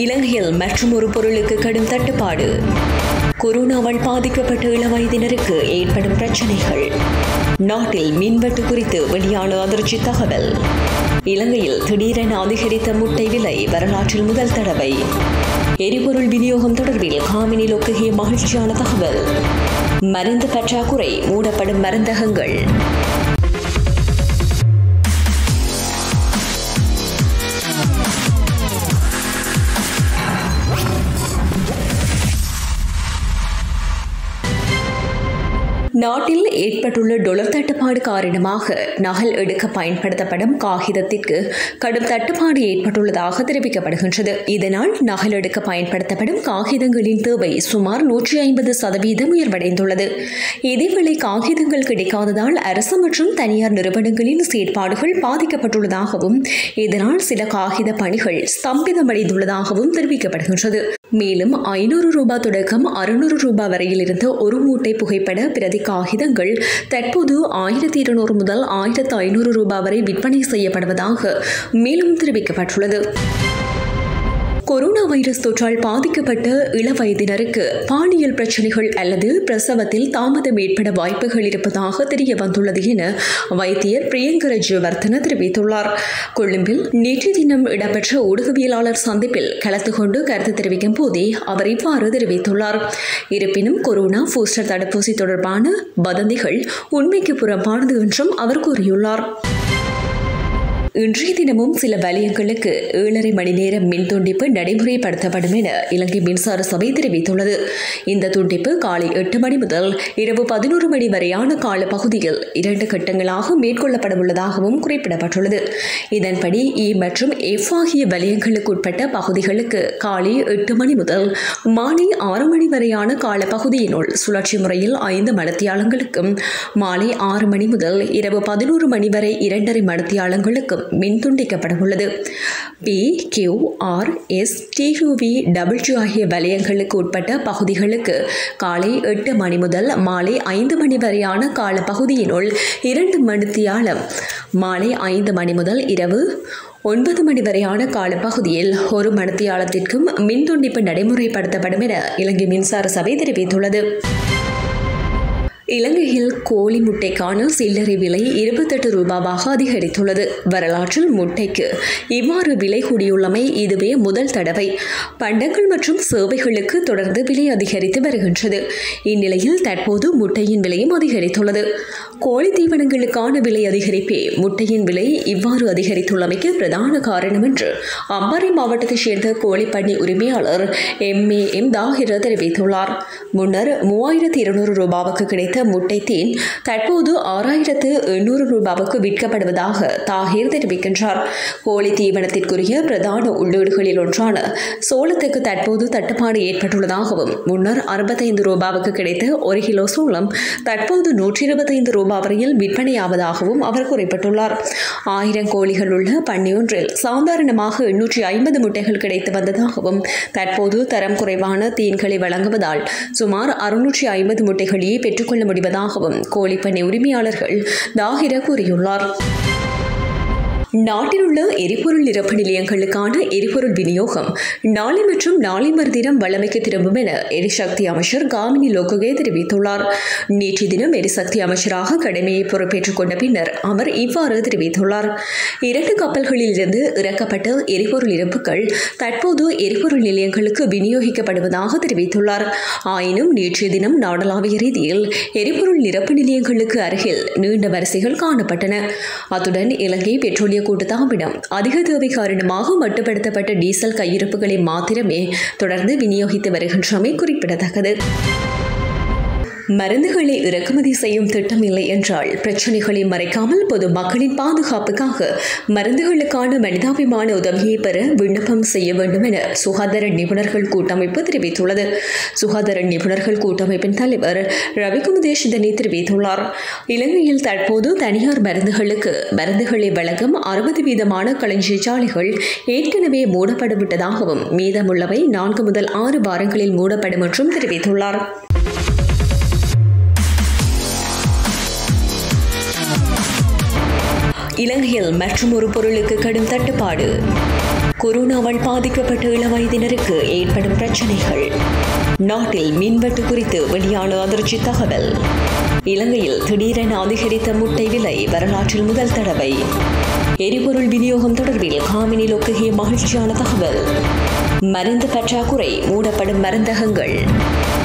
இலங்கையில் மற்றும் ஒரு பொருளுக்கு கடும் தட்டுப்பாடு கொரோனாவால் பாதிக்கப்பட்ட இளவயதினருக்கு ஏற்படும் பிரச்சனைகள் நாட்டில் மின்வெட்டு குறித்து வெளியான அதிர்ச்சி தகவல் இலங்கையில் திடீரென அதிகரித்த முட்டை விலை வரலாற்றில் முதல் தடவை எரிபொருள் விநியோகம் தொடர்பில் காமினி லொக்குகிய மகிழ்ச்சியான தகவல் மருந்து பற்றாக்குறை மூடப்படும் மருந்தகங்கள் நாட்டில் ஏற்பட்டுள்ள டொலர் தட்டுப்பாடு காரணமாக நகல் எடுக்க பயன்படுத்தப்படும் காகிதத்திற்கு கடும் தட்டுப்பாடு ஏற்பட்டுள்ளதாக தெரிவிக்கப்படுகின்றது இதனால் நகல் எடுக்க பயன்படுத்தப்படும் காகிதங்களின் தேவை சுமார் நூற்றி ஐம்பது சதவீதம் உயர்வடைந்துள்ளது இதேவேளை காகிதங்கள் கிடைக்காததால் அரசு மற்றும் தனியார் நிறுவனங்களின் செயற்பாடுகள் பாதிக்கப்பட்டுள்ளதாகவும் இதனால் சில காகித பணிகள் ஸ்தம்பிதமடைந்துள்ளதாகவும் தெரிவிக்கப்படுகின்றது மேலும் ஐநூறு ரூபாய் தொடக்கம் அறுநூறு ரூபாய் வரையில் இருந்த ஒரு மூட்டை புகைப்பட பிரதி காகிதங்கள் தற்போது ஆயிரத்தி இருநூறு முதல் ஆயிரத்து ஐநூறு ரூபாய் வரை விற்பனை செய்யப்படுவதாக மேலும் தெரிவிக்கப்பட்டுள்ளது கொரோனா வைரஸ் தொற்றால் பாதிக்கப்பட்ட இளவயதினருக்கு பாலியல் பிரச்சனைகள் அல்லது பிரசவத்தில் தாமதம் ஏற்பட வாய்ப்புகள் இருப்பதாக தெரிய வந்துள்ளது என வைத்தியர் பிரியங்கர ஜெயவர்தன தெரிவித்துள்ளார் கொழும்பில் நேற்று தினம் இடம்பெற்ற ஊடகவியலாளர் சந்திப்பில் கலந்து கொண்டு கருத்து தெரிவிக்கும் போதே அவர் இவ்வாறு தெரிவித்துள்ளார் இருப்பினும் கொரோனா பூஸ்டர் தடுப்பூசி தொடர்பான வதந்திகள் உண்மைக்கு புறம்பானது என்றும் அவர் கூறியுள்ளார் இன்றைய தினமும் சில வலயங்களுக்கு ஏழரை மணி நேரம் மின் துண்டிப்பு நடைமுறைப்படுத்தப்படும் என இலங்கை மின்சார சபை தெரிவித்துள்ளது இந்த துண்டிப்பு காலை எட்டு மணி முதல் இரவு பதினோரு மணி வரையான கால பகுதியில் இரண்டு கட்டங்களாக மேற்கொள்ளப்பட உள்ளதாகவும் குறிப்பிடப்பட்டுள்ளது இதன்படி இ மற்றும் எஃப் ஆகிய வலயங்களுக்கு உட்பட்ட பகுதிகளுக்கு காலை எட்டு மணி முதல் மாலை ஆறு மணி வரையான கால பகுதியினுள் சுழற்சி முறையில் ஐந்து மடத்தியாளங்களுக்கும் மாலை ஆறு மணி முதல் இரவு பதினோரு மணி வரை இரண்டரை மடத்தியாளங்களுக்கும் மின் துண்டிக்கப்பட உள்ளது P Q R S T U V W ஆகிய வலயங்களுக்கு உட்பட்ட பகுதிகளுக்கு காலை எட்டு மணி முதல் மாலை ஐந்து மணி வரையான கால பகுதியினுள் இரண்டு மணித்தியாலம் மாலை ஐந்து மணி முதல் இரவு ஒன்பது மணி வரையான காலப்பகுதியில் ஒரு மணித்தியாலத்திற்கும் மின் துண்டிப்பு நடைமுறைப்படுத்தப்படும் என இலங்கை மின்சார சபை தெரிவித்துள்ளது இலங்கையில் கோழி முட்டைக்கான சில்லறை விலை இருபத்தெட்டு ரூபாவாக அதிகரித்துள்ளது வரலாற்றில் முட்டைக்கு இவ்வாறு விலை கூடியுள்ளமை இதுவே முதல் தடவை பண்டங்கள் மற்றும் சேவைகளுக்கு தொடர்ந்து விலை அதிகரித்து வருகின்றது இந்நிலையில் தற்போது முட்டையின் விலையும் அதிகரித்துள்ளது கோழி தீவனங்களுக்கான விலை அதிகரிப்பே முட்டையின் விலை இவ்வாறு அதிகரித்துள்ளமைக்கு பிரதான காரணம் என்று அம்பாறை மாவட்டத்தைச் சேர்ந்த கோழிப்பண்ணி உரிமையாளர் எம் ஏ எம் தாகிர தெரிவித்துள்ளார் முன்னர் மூவாயிரத்தி இருநூறு ரூபாவுக்கு கிடைத்த முட்டை தேன் தற்போது ஆறாயிரத்து எண்ணூறு ரூபாவுக்கு விற்கப்படுவதாக தாகிர் தெரிவிக்கின்றார் கோழி தீவனத்திற்குரிய பிரதான உள்ளீடுகளில் ஒன்றான சோளத்துக்கு தற்போது தட்டுப்பாடு ஏற்பட்டுள்ளதாகவும் முன்னர் அறுபத்தைந்து ரூபாவுக்கு கிடைத்த ஒரு கிலோ சோளம் தற்போது நூற்றி இருபத்தைந்து ரூபாய் வரையில் விற்பனையாவதாகவும் அவர் குறிப்பிட்டுள்ளார் ஆயிரம் கோழிகள் உள்ள பண்ணையொன்றில் சாதாரணமாக எண்ணூற்றி ஐம்பது முட்டைகள் கிடைத்து வந்ததாகவும் தற்போது தரம் குறைவான தேன்களை வழங்குவதால் சுமார் அறுநூற்றி ஐம்பது முட்டைகளையே பெற்றுக்கொள்ள முடிவதாகவும் கோழிப்பண்ணை உரிமையாளர்கள் தாகிர கூறியுள்ளார் நாட்டில் உள்ள எரிபொருள் நிரப்பு நிலையங்களுக்கான எரிபொருள் விநியோகம் நாளை மற்றும் நாளை மறுதினம் வழமைக்கு திரும்பும் என எரிசக்தி அமைச்சர் காமினி லோககே தெரிவித்துள்ளார் நேற்று தினம் எரிசக்தி அமைச்சராக கடமையை பொறுப்பேற்றுக் கொண்ட பின்னர் அவர் இவ்வாறு தெரிவித்துள்ளார் இரண்டு கப்பல்களில் இருந்து இறக்கப்பட்ட எரிபொருள் இருப்புகள் தற்போது எரிபொருள் நிலையங்களுக்கு விநியோகிக்கப்படுவதாக தெரிவித்துள்ளார் ஆயினும் நேற்றைய தினம் நாடளாவிய ரீதியில் எரிபொருள் நிரப்பு நிலையங்களுக்கு அருகில் நீண்ட வரிசைகள் காணப்பட்டன அத்துடன் இலங்கை பெட்ரோலிய கூட்டுத்தாபனம் அதிக தேவை காரணமாக மட்டுப்படுத்தப்பட்ட டீசல் கையிருப்புகளை மாத்திரமே தொடர்ந்து விநியோகித்து வருகின்றமை குறிப்பிடத்தக்கது மருந்துகளை இறக்குமதி செய்யும் திட்டம் இல்லை என்றால் பிரச்சனைகளை மறைக்காமல் பொது மக்களின் பாதுகாப்புக்காக மருந்துகளுக்கான மனிதாபிமான உதவியை பெற விண்ணப்பம் செய்ய வேண்டும் என சுகாதார நிபுணர்கள் கூட்டமைப்பு தெரிவித்துள்ளது சுகாதார நிபுணர்கள் கூட்டமைப்பின் தலைவர் ரவிகுமுதேஷ் இதனை தெரிவித்துள்ளார் இலங்கையில் தற்போது தனியார் மருந்துகளுக்கு மருந்துகளை வழங்கும் அறுபது வீதமான களஞ்சியசாலைகள் ஏற்கனவே மூடப்பட்டுவிட்டதாகவும் மீதமுள்ளவை நான்கு முதல் ஆறு வாரங்களில் மூடப்படும் என்றும் தெரிவித்துள்ளார் இலங்கையில் மற்றும் ஒரு பொருளுக்கு கடும் தட்டுப்பாடு கொரோனாவால் பாதிக்கப்பட்ட இளவயதினருக்கு ஏற்படும் பிரச்சனைகள் நாட்டில் மின்வெட்டு குறித்து வெளியான அதிர்ச்சி தகவல் இலங்கையில் திடீரென அதிகரித்த முட்டை விலை வரலாற்றில் முதல் தடவை எரிபொருள் விநியோகம் தொடர்பில் காமினி லொக்குகிய மகிழ்ச்சியான தகவல் மருந்து பற்றாக்குறை மூடப்படும் மருந்தகங்கள்